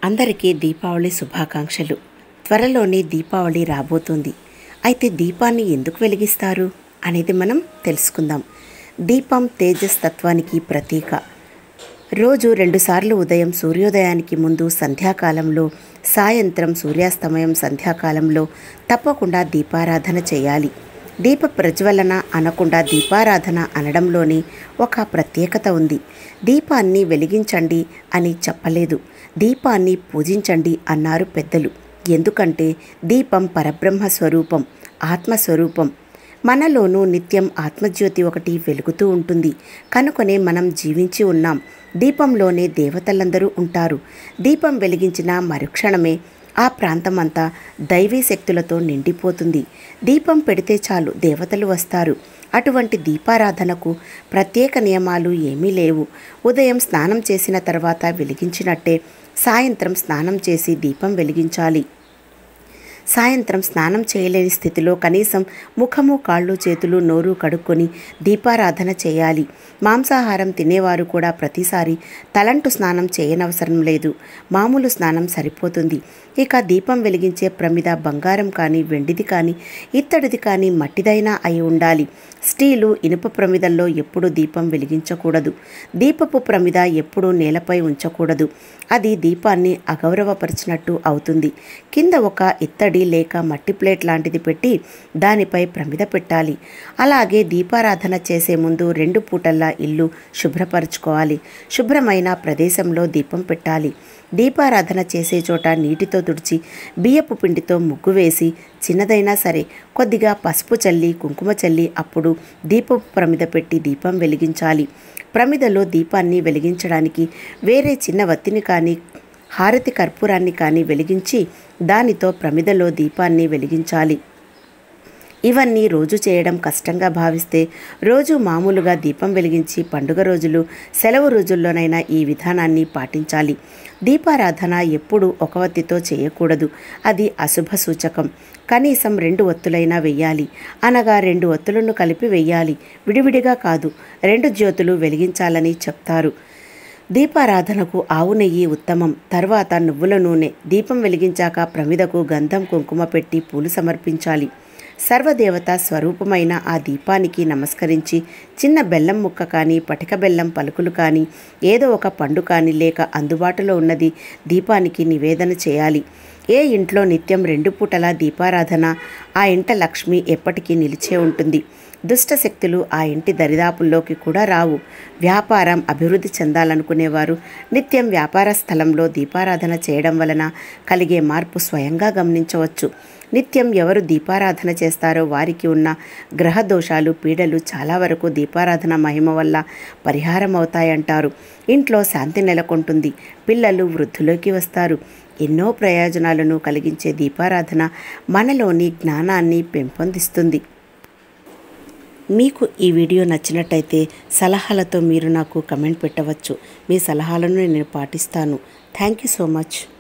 అందరికీ దీపావళి శుభాకాంక్షలు త్వరలోనే దీపావళి రాబోతుంది అయితే దీపాన్ని ఎందుకు వెలిగిస్తారు అనేది మనం తెలుసుకుందాం దీపం తేజస్ తత్వానికి ప్రతీక రోజు రెండుసార్లు ఉదయం సూర్యోదయానికి ముందు సంధ్యాకాలంలో సాయంత్రం సూర్యాస్తమయం సంధ్యాకాలంలో తప్పకుండా దీపారాధన చేయాలి దీప ప్రజ్వలన అనకుండా దీపారాధన అనడంలోని ఒక ప్రత్యేకత ఉంది దీపాన్ని వెలిగించండి అని చెప్పలేదు దీపాన్ని పూజించండి అన్నారు పెద్దలు ఎందుకంటే దీపం పరబ్రహ్మ స్వరూపం ఆత్మస్వరూపం మనలోనూ నిత్యం ఆత్మజ్యోతి ఒకటి వెలుగుతూ ఉంటుంది కనుకనే మనం జీవించి ఉన్నాం దీపంలోనే దేవతలందరూ ఉంటారు దీపం వెలిగించిన మరుక్షణమే ఆ ప్రాంతమంతా దైవీ శక్తులతో నిండిపోతుంది దీపం పెడితే చాలు దేవతలు వస్తారు అటువంటి దీపారాధనకు ప్రత్యేక నియమాలు ఏమీ లేవు ఉదయం స్నానం చేసిన తర్వాత వెలిగించినట్టే సాయంత్రం స్నానం చేసి దీపం వెలిగించాలి సాయంత్రం స్నానం చేయలేని స్థితిలో కనీసం ముఖము కాళ్ళు చేతులు నోరు కడుక్కొని దీపారాధన చేయాలి మాంసాహారం తినేవారు కూడా ప్రతిసారి తలంటు స్నానం చేయనవసరం లేదు మామూలు స్నానం సరిపోతుంది ఇక దీపం వెలిగించే ప్రమిద బంగారం కానీ వెండిది కానీ ఇత్తడిది కానీ మట్టిదైనా అయి ఉండాలి స్టీలు ఇనుప ప్రమిదల్లో ఎప్పుడు దీపం వెలిగించకూడదు దీపపు ప్రమిద ఎప్పుడూ నేలపై ఉంచకూడదు అది దీపాన్ని అగౌరవపరిచినట్టు అవుతుంది కింద ఒక ఇత్తడి లేక మట్టి ప్లేట్ లాంటిది పెట్టి దానిపై ప్రమిద పెట్టాలి అలాగే దీపారాధన చేసే ముందు రెండు పూటల్లా ఇల్లు శుభ్రపరచుకోవాలి శుభ్రమైన ప్రదేశంలో దీపం పెట్టాలి దీపారాధన చేసే చోట నీటితో తుడిచి బియ్యపు పిండితో ముగ్గు వేసి చిన్నదైనా సరే కొద్దిగా పసుపు చల్లి కుంకుమ చల్లి అప్పుడు దీపపు ప్రమిద పెట్టి దీపం వెలిగించాలి ప్రమిదలో దీపాన్ని వెలిగించడానికి వేరే చిన్న వత్తిని కానీ హారతి కర్పూరాన్ని కానీ వెలిగించి దానితో ప్రమిదలో దీపాన్ని వెలిగించాలి ఇవన్నీ రోజు చేయడం కష్టంగా భావిస్తే రోజు మామూలుగా దీపం వెలిగించి పండుగ రోజులు సెలవు రోజుల్లోనైనా ఈ విధానాన్ని పాటించాలి దీపారాధన ఎప్పుడూ ఒక వత్తితో చేయకూడదు అది అశుభ సూచకం కనీసం రెండు ఒత్తులైనా వెయ్యాలి అనగా రెండు ఒత్తులను కలిపి వెయ్యాలి విడివిడిగా కాదు రెండు జ్యోతులు వెలిగించాలని చెప్తారు దీపారాధనకు ఆవు నెయ్యి ఉత్తమం తర్వాత నువ్వుల నూనె దీపం వెలిగించాక ప్రమిదకు గంధం కుంకుమ పెట్టి పూలు సమర్పించాలి సర్వదేవత స్వరూపమైన ఆ దీపానికి నమస్కరించి చిన్న బెల్లం ముక్క కానీ పటిక బెల్లం పలుకులు కానీ ఏదో ఒక పండు కానీ లేక అందుబాటులో ఉన్నది దీపానికి నివేదన చేయాలి ఏ ఇంట్లో నిత్యం రెండు పూటల దీపారాధన ఆ ఇంట లక్ష్మి ఎప్పటికీ నిలిచే ఉంటుంది దుష్ట శక్తులు ఆ ఇంటి దరిదాపుల్లోకి కూడా రావు వ్యాపారం అభివృద్ధి చెందాలనుకునేవారు నిత్యం వ్యాపార స్థలంలో దీపారాధన చేయడం వలన కలిగే మార్పు స్వయంగా గమనించవచ్చు నిత్యం ఎవరు దీపారాధన చేస్తారో వారికి ఉన్న గ్రహ దోషాలు పీడలు చాలా వరకు దీపారాధన మహిమ వల్ల పరిహారం అవుతాయంటారు ఇంట్లో శాంతి నెలకొంటుంది పిల్లలు వృద్ధిలోకి వస్తారు ఎన్నో ప్రయోజనాలను కలిగించే దీపారాధన మనలోని జ్ఞానాన్ని పెంపొందిస్తుంది మీకు ఈ వీడియో నచ్చినట్టయితే సలహాలతో మీరు నాకు కమెంట్ పెట్టవచ్చు మీ సలహాలను నేను పాటిస్తాను థ్యాంక్ యూ సో మచ్